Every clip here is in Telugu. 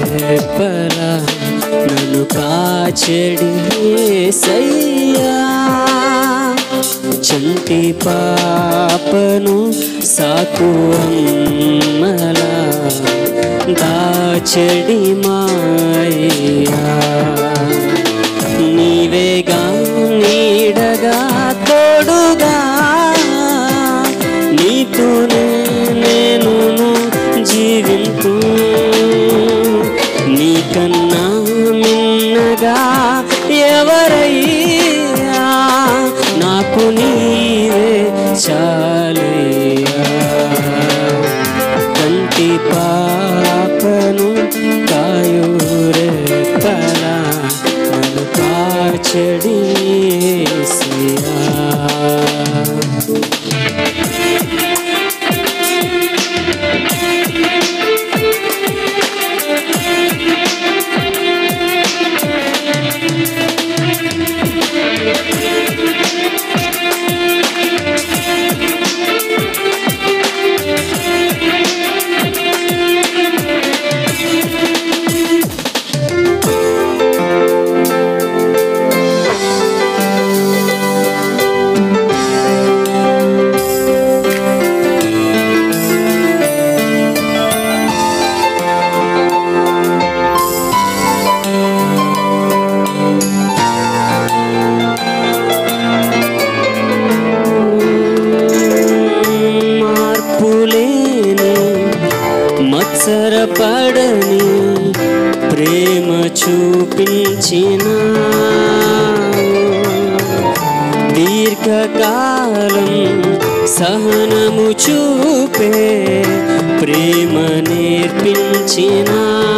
రెప్పలా నన్ను కాచెడి ఏసయ్యా చంటి పాపను సాకు అమ్మలా దాచెడి మాయా నీవేగా నీడగా తోడుగా నీతోనే నేను జీవింతు నీకన్నా మిన్నగా ఎవరయ్యా నాకు నీవే చాలయ్యా కంటి పాపను కాయూరే పలా నన్ను కాచడి మార్పులేని మత్సరపడని ప్రేమ చూపించిన దీర్ఘకాలం సహనము చూపే ప్రేమ నేర్పించిన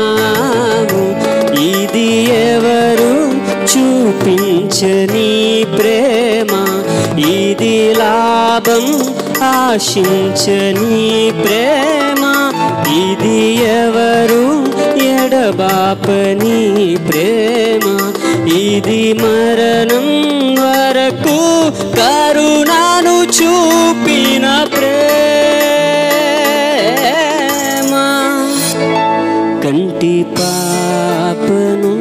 ఇది ఎవరు చూపించని ప్రేమ ఇది లాభం ఆశించని ప్రేమ ఇది ఎవరు ఎడబాపని ప్రేమ ఇది మరణం వరకు కరుణను చూపిన ప్రేమ కంటి పాపను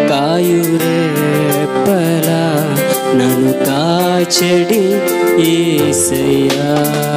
కాయురేపలా నన్ను కాచెడి ఏసయ్యా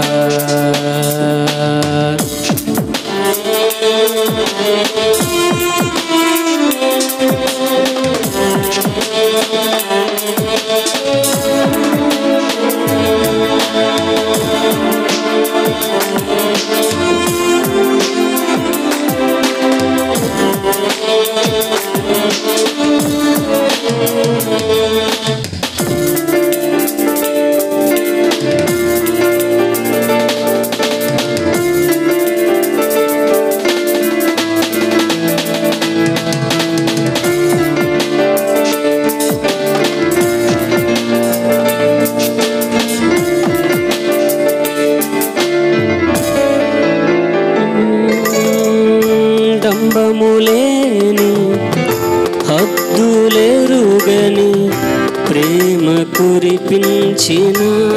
డంబములేని హద్దులెరుగని ప్రేమ కురిపించిన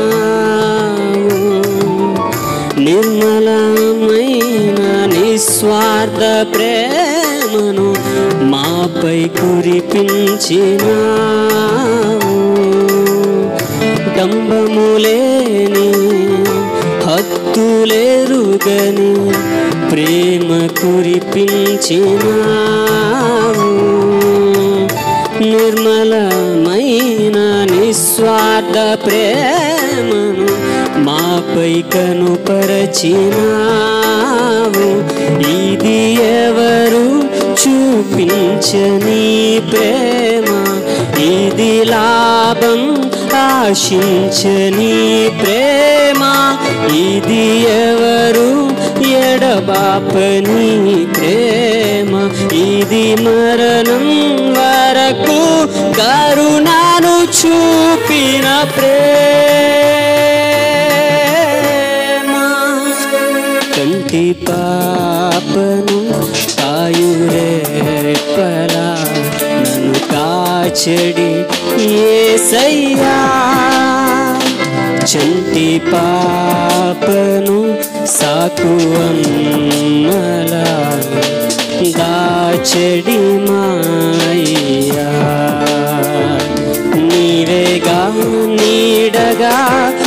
నిర్మలమైన నిస్వార్థ ప్రేమను మాపై కురిపించిన డంబములేని హత్తులెరుగని ప్రేమ కురిపించినావు నిర్మలమైన నిస్వార్థ ప్రేమను మాపై కనుపరచినావు ఇది ఎవరు చూపించని ప్రేమ ఇది లాభం ఆశించని ప్రేమ ఇది ఎవరు ఎడబాపని ప్రేమ ఇది మరణం వరకు కరుణను చూపిన ప్రేమ కంటి పాపను కాయురేపలా నన్ను కాచెడి ఏసయ్యా చంటి పాపను సాకు అమ్మలా దాచడి మాయ్యా నీవేగా నీడగా